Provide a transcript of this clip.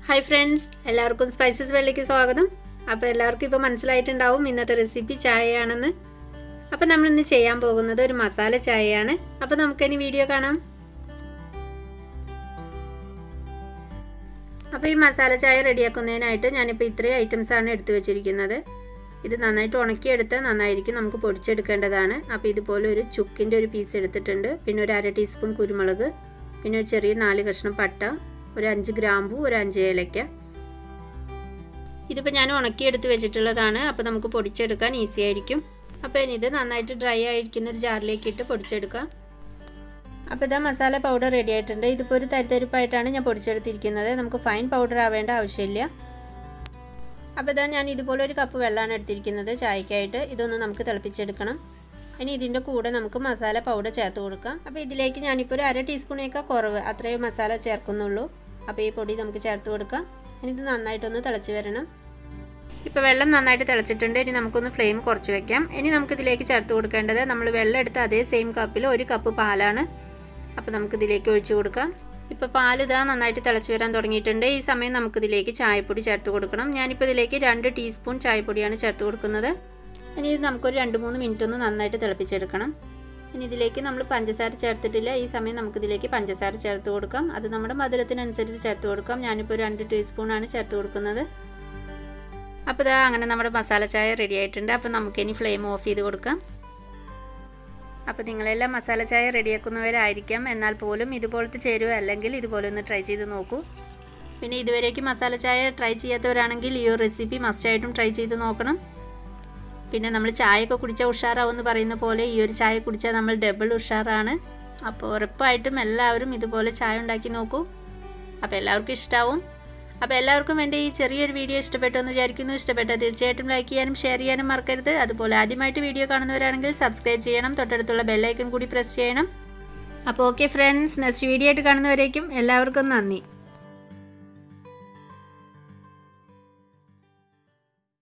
hi friends എല്ലാവർക്കും spices വെള്ളിക്ക് സ്വാഗതം അപ്പോൾ എല്ലാവർക്കും ഇപ്പോൾ മനസ്സിലായിട്ടുണ്ടാവും ഇന്നത്തെ റെസിപ്പി ചായയാണെന്ന് അപ്പോൾ നമ്മൾ ഇന്ന് ചെയ്യാൻ പോകുന്നത് ഒരു മസാല ചായയാണ് അപ്പോൾ നമുക്കിനി വീഡിയോ കാണാം അപ്പോൾ ഈ മസാല ചായ റെഡിയാക്കുന്നതിനായിട്ട് ഞാനിപ്പോൾ ഇത്രയും ഐറ്റംസാണ് എടുത്തു വെച്ചിരിക്കുന്നത് ഇത് നന്നായിട്ട് ഉണക്കിയെടുത്താൽ നന്നായിരിക്കും നമുക്ക് പൊടിച്ചെടുക്കേണ്ടതാണ് അപ്പോൾ ഇതുപോലെ ഒരു ചുക്കിൻ്റെ ഒരു പീസ് എടുത്തിട്ടുണ്ട് പിന്നെ ഒരു അര ടീസ്പൂൺ കുരുമുളക് പിന്നെ ഒരു ചെറിയ നാല് കഷ്ണം പട്ട ഒരു അഞ്ച് ഗ്രാമ്പു ഒരു അഞ്ച് ഏലക്ക ഇതിപ്പോൾ ഞാൻ ഉണക്കിയെടുത്ത് വെച്ചിട്ടുള്ളതാണ് അപ്പോൾ നമുക്ക് പൊടിച്ചെടുക്കാൻ ഈസി ആയിരിക്കും അപ്പോൾ ഇനി ഇത് നന്നായിട്ട് ഡ്രൈ ആയിരിക്കുന്ന ഒരു ജാറിലേക്ക് ഇട്ട് പൊടിച്ചെടുക്കാം അപ്പോൾ ഇതാ മസാല പൗഡർ റെഡി ആയിട്ടുണ്ട് ഇതിപ്പോൾ ഒരു തരിത്തരിപ്പായിട്ടാണ് ഞാൻ പൊടിച്ചെടുത്തിരിക്കുന്നത് നമുക്ക് ഫൈൻ പൗഡർ ആവേണ്ട ആവശ്യമില്ല അപ്പോൾ ഇതാ ഞാൻ ഇതുപോലെ ഒരു കപ്പ് വെള്ളമാണ് എടുത്തിരിക്കുന്നത് ചായക്കായിട്ട് ഇതൊന്ന് നമുക്ക് തിളപ്പിച്ചെടുക്കണം ഇനി ഇതിൻ്റെ കൂടെ നമുക്ക് മസാല പൗഡർ ചേർത്ത് കൊടുക്കാം അപ്പോൾ ഇതിലേക്ക് ഞാനിപ്പോൾ ഒരു അര ടീസ്പൂണേക്കാൾ കുറവ് അത്രയും മസാല ചേർക്കുന്നുള്ളൂ അപ്പോൾ ഈ പൊടി നമുക്ക് ചേർത്ത് കൊടുക്കാം ഇനി ഇത് നന്നായിട്ടൊന്ന് തിളച്ച് വരണം ഇപ്പോൾ വെള്ളം നന്നായിട്ട് തിളച്ചിട്ടുണ്ട് ഇനി നമുക്കൊന്ന് ഫ്ലെയിം കുറച്ച് വെക്കാം ഇനി നമുക്കിതിലേക്ക് ചേർത്ത് കൊടുക്കേണ്ടത് നമ്മൾ വെള്ളം എടുത്ത അതേ സെയിം കപ്പിൽ ഒരു കപ്പ് പാലാണ് അപ്പോൾ നമുക്കിതിലേക്ക് ഒഴിച്ചു കൊടുക്കാം ഇപ്പോൾ പാൽ ഇതാ നന്നായിട്ട് തിളച്ച് വരാൻ തുടങ്ങിയിട്ടുണ്ട് ഈ സമയം നമുക്കിതിലേക്ക് ചായപ്പൊടി ചേർത്ത് കൊടുക്കണം ഞാനിപ്പോൾ ഇതിലേക്ക് രണ്ട് ടീസ്പൂൺ ചായപ്പൊടിയാണ് ചേർത്ത് കൊടുക്കുന്നത് ഇനി ഇത് നമുക്കൊരു രണ്ട് മൂന്ന് മിനിറ്റ് ഒന്ന് നന്നായിട്ട് തിളപ്പിച്ചെടുക്കണം ഇനി ഇതിലേക്ക് നമ്മൾ പഞ്ചസാര ചേർത്തിട്ടില്ല ഈ സമയം നമുക്കിതിലേക്ക് പഞ്ചസാര ചേർത്ത് കൊടുക്കാം അത് നമ്മുടെ മധുരത്തിനനുസരിച്ച് ചേർത്ത് കൊടുക്കാം ഞാനിപ്പോൾ രണ്ട് ടീസ്പൂണാണ് ചേർത്ത് കൊടുക്കുന്നത് അപ്പോൾ ഇതാ അങ്ങനെ നമ്മുടെ മസാല ചായ റെഡി ആയിട്ടുണ്ട് അപ്പോൾ നമുക്കിനി ഫ്ലെയിം ഓഫ് ചെയ്ത് കൊടുക്കാം അപ്പോൾ നിങ്ങളെല്ലാം മസാല ചായ റെഡിയാക്കുന്നവരായിരിക്കാം എന്നാൽ പോലും ഇതുപോലത്തെ ചേരുവ അല്ലെങ്കിൽ ഇതുപോലെ ഒന്ന് ട്രൈ ചെയ്ത് നോക്കൂ പിന്നെ ഇതുവരേക്ക് മസാല ചായ ട്രൈ ചെയ്യാത്തവരാണെങ്കിൽ ഈ ഒരു റെസിപ്പി മസ്റ്റായിട്ടും ട്രൈ ചെയ്ത് നോക്കണം പിന്നെ നമ്മൾ ചായയൊക്കെ കുടിച്ചാൽ ഉഷാറാവും എന്ന് പറയുന്ന പോലെ ഈ ഒരു ചായ കുടിച്ചാൽ നമ്മൾ ഡബിൾ ഉഷാറാണ് അപ്പോൾ ഉറപ്പായിട്ടും എല്ലാവരും ഇതുപോലെ ചായ ഉണ്ടാക്കി നോക്കൂ അപ്പോൾ എല്ലാവർക്കും ഇഷ്ടമാവും അപ്പോൾ എല്ലാവർക്കും എൻ്റെ ഈ ചെറിയൊരു വീഡിയോ ഇഷ്ടപ്പെട്ടു എന്ന് വിചാരിക്കുന്നു ഇഷ്ടപ്പെട്ടാൽ തീർച്ചയായിട്ടും ലൈക്ക് ചെയ്യാനും ഷെയർ ചെയ്യാനും മറക്കരുത് അതുപോലെ ആദ്യമായിട്ട് വീഡിയോ കാണുന്നവരാണെങ്കിൽ സബ്സ്ക്രൈബ് ചെയ്യണം തൊട്ടടുത്തുള്ള ബെല്ലൈക്കൺ കൂടി പ്രസ് ചെയ്യണം അപ്പോൾ ഓക്കെ ഫ്രണ്ട്സ് നെക്സ്റ്റ് വീഡിയോ ആയിട്ട് കാണുന്നവരേക്കും എല്ലാവർക്കും നന്ദി